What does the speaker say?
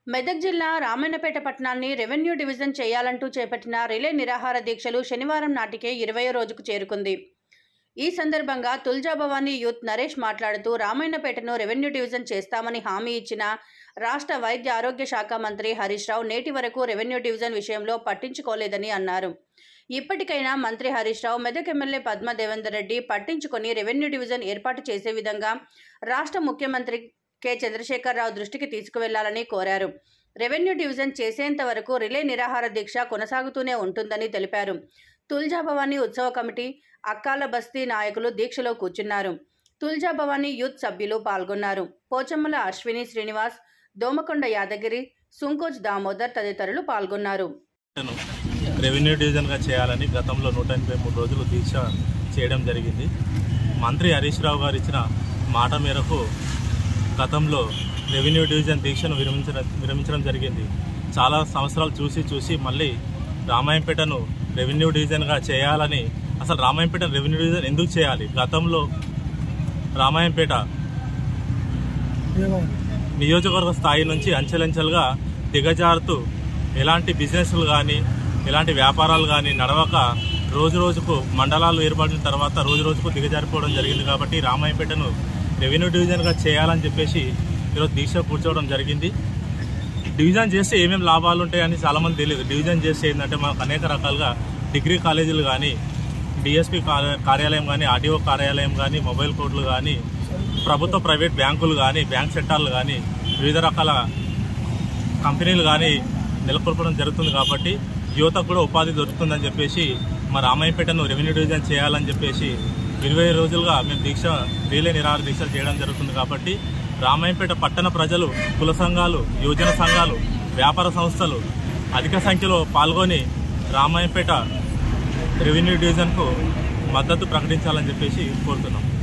మెదక్ జిల్లా రామాయణపేట పట్టణాన్ని revenue division చేయాలంటూ చేపట్టిన రిలే నిరాహార దీక్షలు శనివారం నాటికే ఇరవై రోజుకు చేరుకుంది ఈ సందర్భంగా తుల్జాభవానీ యూత్ నరేష్ మాట్లాడుతూ రామాయణపేటను రెవెన్యూ డివిజన్ చేస్తామని హామీ ఇచ్చిన రాష్ట్ర వైద్య ఆరోగ్య శాఖ మంత్రి హరీష్ రావు నేటి వరకు రెవెన్యూ డివిజన్ విషయంలో పట్టించుకోలేదని అన్నారు ఇప్పటికైనా మంత్రి హరీష్ రావు మెదక్ ఎమ్మెల్యే పద్మ దేవేందర్ రెడ్డి పట్టించుకొని రెవెన్యూ డివిజన్ ఏర్పాటు చేసే విధంగా రాష్ట్ర ముఖ్యమంత్రి కె చంద్రశేఖరరావు దృష్టికి తీసుకువెళ్లాలని కోరారు రెవెన్యూ డివిజన్ చేసేంత వరకు రిలే నిరాహార దీక్ష కొనసాగుతూనే ఉంటుందని తెలిపారు తుల్జాభవానీ ఉత్సవ కమిటీ అక్కాల బస్తీ నాయకులు దీక్షలో కూర్చున్నారు తుల్జాభవానీ యూత్ సభ్యులు పాల్గొన్నారు పోచమ్మల అశ్విని శ్రీనివాస్ దోమకొండ యాదగిరి సుంకోజ్ దామోదర్ తదితరులు పాల్గొన్నారు ను రెవెన్యూ డివిజన్గా చేయాలని గతంలో నూట ఎనభై మూడు రోజులు దీక్ష చేయడం జరిగింది మంత్రి హరీష్ రావు గారు ఇచ్చిన మాట మేరకు గతంలో రెవెన్యూ డివిజన్ దీక్షను విరమించడం విరమించడం జరిగింది చాలా సంవత్సరాలు చూసి చూసి మళ్ళీ రామాయంపేటను రెవెన్యూ డివిజన్గా చేయాలని అసలు రామాయంపేట రెవెన్యూ డివిజన్ ఎందుకు చేయాలి గతంలో రామాయంపేట నియోజకవర్గ స్థాయి నుంచి అంచెలంచెలుగా దిగజారుతూ ఎలాంటి బిజినెస్లు కానీ ఎలాంటి వ్యాపారాలు కానీ నడవక రోజు రోజుకు మండలాలు ఏర్పడిన తర్వాత రోజు రోజుకు దిగజారిపోవడం జరిగింది కాబట్టి రామాయపేటను రెవెన్యూ డివిజన్గా చేయాలని చెప్పేసి ఈరోజు దీక్ష కూర్చోవడం జరిగింది డివిజన్ చేస్తే ఏమేమి లాభాలు ఉంటాయని చాలామంది తెలియదు డివిజన్ చేస్తే ఏంటంటే మనకు అనేక రకాలుగా డిగ్రీ కాలేజీలు కానీ డిఎస్పి కార్యాలయం కానీ ఆర్డీఓ కార్యాలయం కానీ మొబైల్ కోర్టులు కానీ ప్రభుత్వ ప్రైవేట్ బ్యాంకులు కానీ బ్యాంక్ సెక్టార్లు కానీ వివిధ రకాల కంపెనీలు కానీ నెలకొల్పడం జరుగుతుంది కాబట్టి యువతకు కూడా ఉపాధి దొరుకుతుందని చెప్పేసి మా రామాయపేటను రెవెన్యూ డివిజన్ చేయాలని చెప్పేసి ఇరవై రోజులుగా మేము దీక్ష రీలే నిరాహార దీక్షలు చేయడం జరుగుతుంది కాబట్టి రామాయపేట పట్టణ ప్రజలు కుల సంఘాలు యువజన సంఘాలు వ్యాపార సంస్థలు అధిక సంఖ్యలో పాల్గొని రామాయపేట రెవెన్యూ డివిజన్కు మద్దతు ప్రకటించాలని చెప్పేసి కోరుతున్నాం